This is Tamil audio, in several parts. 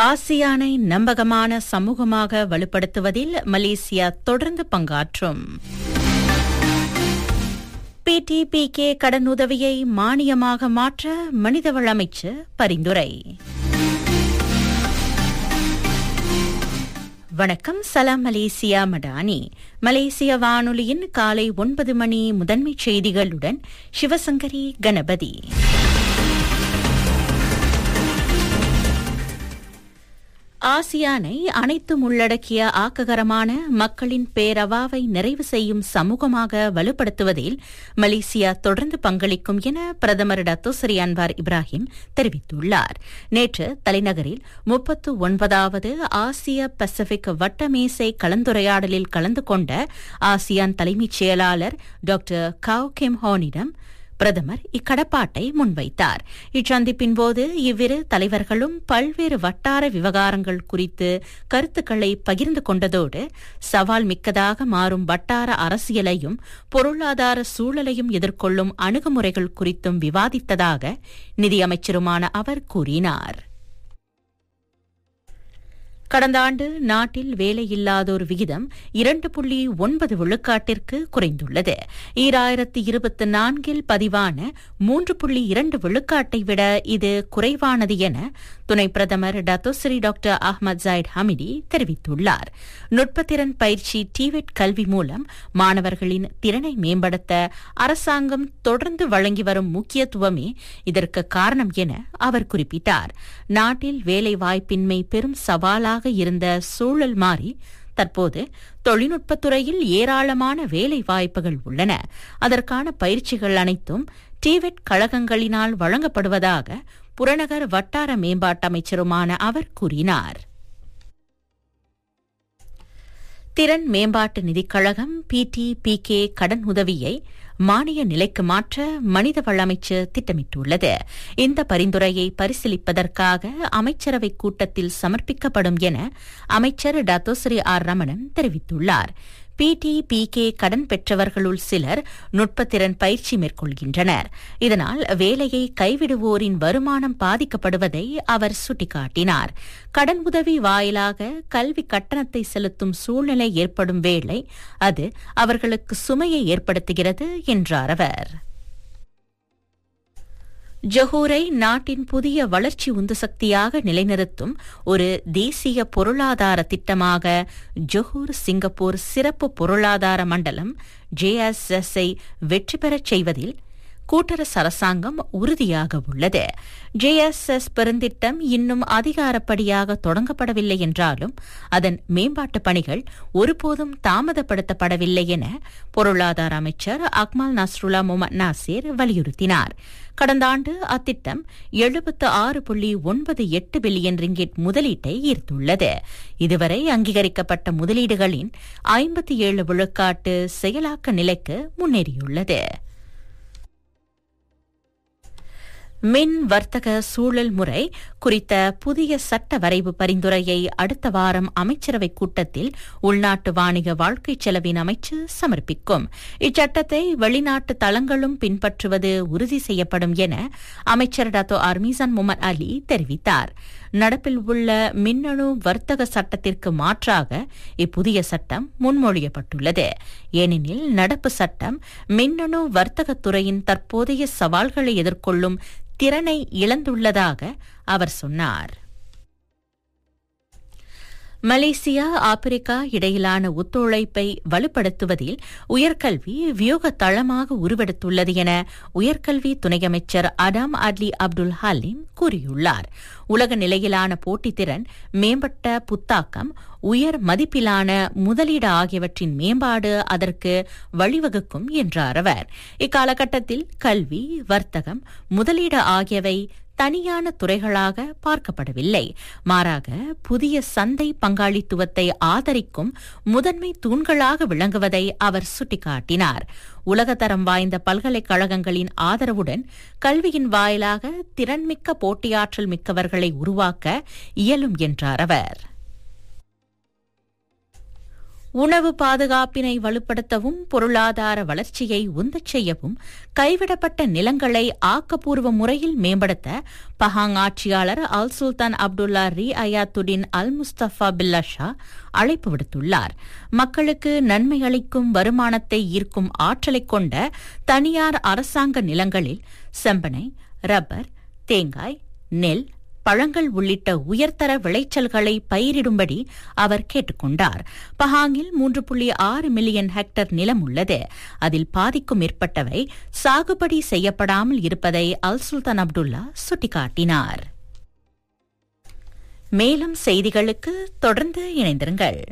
ஆசியானை நம்பகமான சமூகமாக வலுப்படுத்துவதில் மலேசியா தொடர்ந்து பங்காற்றும் பிடிபிகே கடனுதவியை மானியமாக மாற்ற மனிதவள அமைச்சு பரிந்துரை வணக்கம் சலாம் மலேசியா மடானி மலேசிய வானொலியின் காலை ஒன்பது மணி முதன்மைச் செய்திகளுடன் சிவசங்கரி கணபதி ஆசியானை அனைத்தும் உள்ளடக்கிய ஆக்ககரமான மக்களின் பேரவாவை நிறைவு செய்யும் சமூகமாக வலுப்படுத்துவதில் மலேசியா தொடர்ந்து பங்களிக்கும் என பிரதமர் டத்தோசரி அன்வார் இப்ராஹிம் தெரிவித்துள்ளார் நேற்று தலைநகரில் முப்பத்து ஒன்பதாவது ஆசிய பசிபிக் வட்டமேசை கலந்துரையாடலில் கலந்து கொண்ட ஆசியான் தலைமைச் செயலாளர் டாக்டர் காவ் கிம் ஹானிடம் பிரதமர் இக்கடப்பாட்டை முன்வைத்தார் இச்சந்திப்பின் போது இவ்விரு தலைவர்களும் பல்வேறு வட்டார விவகாரங்கள் குறித்து கருத்துக்களை பகிர்ந்து கொண்டதோடு சவால் மிக்கதாக மாறும் வட்டார அரசியலையும் பொருளாதார சூழலையும் எதிர்கொள்ளும் அணுகுமுறைகள் குறித்தும் விவாதித்ததாக நிதியமைச்சருமான அவர் கூறினார் கடந்த ஆண்டு நாட்டில் வேலையில்லாதோர் விகிதம் இரண்டு புள்ளி ஒன்பது விழுக்காட்டிற்கு குறைந்துள்ளது ஈராயிரத்து இருபத்தி நான்கில் பதிவான மூன்று புள்ளி இரண்டு விழுக்காட்டை விட இது குறைவானது என துணை பிரதமர் Dato' Sri doctor Ahmad Zahid Hamidi தெரிவித்துள்ளார் நுட்பத்திறன் பயிற்சி டிவெட் கல்வி மூலம் மாணவர்களின் திறனை மேம்படுத்த அரசாங்கம் தொடர்ந்து வழங்கி வரும் முக்கியத்துவமே இதற்கு காரணம் என அவர் குறிப்பிட்டார் நாட்டில் வேலைவாய்ப்பின்மை பெரும் சவாலாக இருந்த சூழல் மாறி தற்போது தொழில்நுட்பத்துறையில் ஏராளமான வேலை வாய்ப்புகள் உள்ளன அதற்கான பயிற்சிகள் அனைத்தும் டிவெட் கழகங்களினால் வழங்கப்படுவதாக புறநகர் வட்டார மேம்பாட்டு அமைச்சருமான அவர் கூறினார் திறன் மேம்பாட்டு நிதிக் கழகம் பிடிபிகே கடன் உதவியை மானிய நிலைக்கு மாற்ற மனிதவள அமைச்சு திட்டமிட்டுள்ளது இந்த பரிந்துரையை பரிசீலிப்பதற்காக அமைச்சரவை கூட்டத்தில் சமர்ப்பிக்கப்படும் என அமைச்சர் டத்தோஸ்ரீ ஆர் ரமணன் தெரிவித்துள்ளார் பிடிபிகே கடன் பெற்றவர்களுள் சிலர் நுட்பத்திறன் பயிற்சி மேற்கொள்கின்றனர் இதனால் வேலையை கைவிடுவோரின் வருமானம் பாதிக்கப்படுவதை அவர் சுட்டிக்காட்டினார் கடன் உதவி வாயிலாக கல்வி கட்டணத்தை செலுத்தும் சூழ்நிலை ஏற்படும் வேளை அது அவர்களுக்கு சுமையை ஏற்படுத்துகிறது என்றார் அவர் ஜொஹூரை நாட்டின் புதிய வளர்ச்சி உந்து சக்தியாக நிலைநிறுத்தும் ஒரு தேசிய பொருளாதார திட்டமாக ஜொஹூர் சிங்கப்பூர் சிறப்பு பொருளாதார மண்டலம் ஜேஎஸ்எஸ்ஐ வெற்றி பெறச் செய்வதில் கூட்டரசு அரசாங்கம் உறுதியாக உள்ளது ஜேஎஸ்எஸ் பெருந்திட்டம் இன்னும் அதிகாரப்படியாக தொடங்கப்படவில்லை என்றாலும் அதன் மேம்பாட்டு பணிகள் ஒருபோதும் தாமதப்படுத்தப்படவில்லை என பொருளாதார அமைச்சர் அக்மல் நஸ்ருல்லா முகமது நாசேர் வலியுறுத்தினார் கடந்த ஆண்டு அத்திட்டம் எழுபத்து ஆறு புள்ளி ஒன்பது எட்டு பில்லியன் ரிங்கிட் முதலீட்டை ஈர்த்துள்ளது இதுவரை அங்கீகரிக்கப்பட்ட முதலீடுகளின் ஐம்பத்தி ஏழு விழுக்காட்டு செயலாக்க நிலைக்கு முன்னேறியுள்ளது மின் வர்த்தக சூழல் முறை குறித்த புதிய சட்ட வரைவு பரிந்துரையை அடுத்த வாரம் அமைச்சரவை கூட்டத்தில் உள்நாட்டு வாணிக வாழ்க்கை செலவின் அமைச்சு சமர்ப்பிக்கும் இச்சட்டத்தை வெளிநாட்டு தளங்களும் பின்பற்றுவது உறுதி செய்யப்படும் என அமைச்சர் டாத்தோ அர்மீசான் முகமது அலி தெரிவித்தார் நடப்பில் உள்ள மின்னணு வர்த்தக சட்டத்திற்கு மாற்றாக இப்புதிய சட்டம் முன்மொழியப்பட்டுள்ளது ஏனெனில் நடப்பு சட்டம் மின்னணு வர்த்தகத் துறையின் தற்போதைய சவால்களை எதிர்கொள்ளும் திறனை இழந்துள்ளதாக அவர் சொன்னார் மலேசியா ஆப்பிரிக்கா இடையிலான ஒத்துழைப்பை வலுப்படுத்துவதில் உயர்கல்வி வியூக தளமாக உருவெடுத்துள்ளது என உயர்கல்வி துணை அமைச்சர் அடாம் அட்லி அப்துல் ஹலீம் கூறியுள்ளார் உலக நிலையிலான போட்டித்திறன் மேம்பட்ட புத்தாக்கம் உயர் மதிப்பிலான முதலீடு ஆகியவற்றின் மேம்பாடு அதற்கு வழிவகுக்கும் என்றார் அவர் இக்காலகட்டத்தில் கல்வி வர்த்தகம் முதலீடு ஆகியவை தனியான துறைகளாக பார்க்கப்படவில்லை மாறாக புதிய சந்தை பங்காளித்துவத்தை ஆதரிக்கும் முதன்மை தூண்களாக விளங்குவதை அவர் சுட்டிக்காட்டினார் உலகத்தரம் வாய்ந்த பல்கலைக்கழகங்களின் ஆதரவுடன் கல்வியின் வாயிலாக திறன்மிக்க போட்டியாற்றல் மிக்கவர்களை உருவாக்க இயலும் என்றார் அவர் உணவு பாதுகாப்பினை வலுப்படுத்தவும் பொருளாதார வளர்ச்சியை உந்தச் செய்யவும் கைவிடப்பட்ட நிலங்களை ஆக்கப்பூர்வ முறையில் மேம்படுத்த பஹாங் ஆட்சியாளர் அல் சுல்தான் அப்துல்லா ரி அயாத்துடின் அல் முஸ்தபா பில்லா ஷா அழைப்பு விடுத்துள்ளார் மக்களுக்கு நன்மை அளிக்கும் வருமானத்தை ஈர்க்கும் ஆற்றலைக் கொண்ட தனியார் அரசாங்க நிலங்களில் செம்பனை ரப்பர் தேங்காய் நெல் பழங்கள் உள்ளிட்ட உயர்தர விளைச்சல்களை பயிரிடும்படி அவர் கேட்டுக்கொண்டார் பஹாங்கில் மூன்று புள்ளி ஆறு மில்லியன் ஹெக்டர் நிலம் உள்ளது அதில் பாதிக்கும் மேற்பட்டவை சாகுபடி செய்யப்படாமல் இருப்பதை அல் சுல்தான் அப்துல்லா சுட்டிக்காட்டினார் மேலும் செய்திகளுக்கு தொடர்ந்து இணைந்திருங்கள்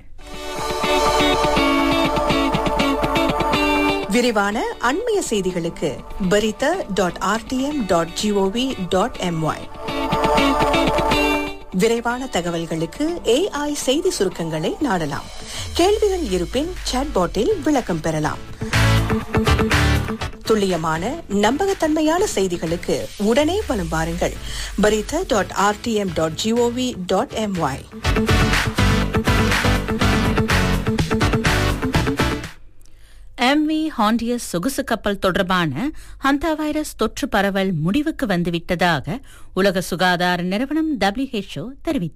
விரிவான அண்மைய செய்திகளுக்கு Berita dot RTM dot gov dot my விரைவான தகவல்களுக்கு ஏஐ செய்தி சுருக்கங்களை நாடலாம் கேள்விகள் இருப்பின் சாட்பாட்டில் விளக்கம் பெறலாம் துல்லியமான நம்பகத்தன்மையான செய்திகளுக்கு உடனே வலம் வாருங்கள் Berita dot RTM dot gov dot my MV Hondius சொகுசு கப்பல் தொடர்பான ஹந்தா வைரஸ் தொற்று பரவல் முடிவுக்கு வந்துவிட்டதாக உலக சுகாதார நிறுவனம் டபிள்யூஹெச்ஓ தெரிவித்துள்ளது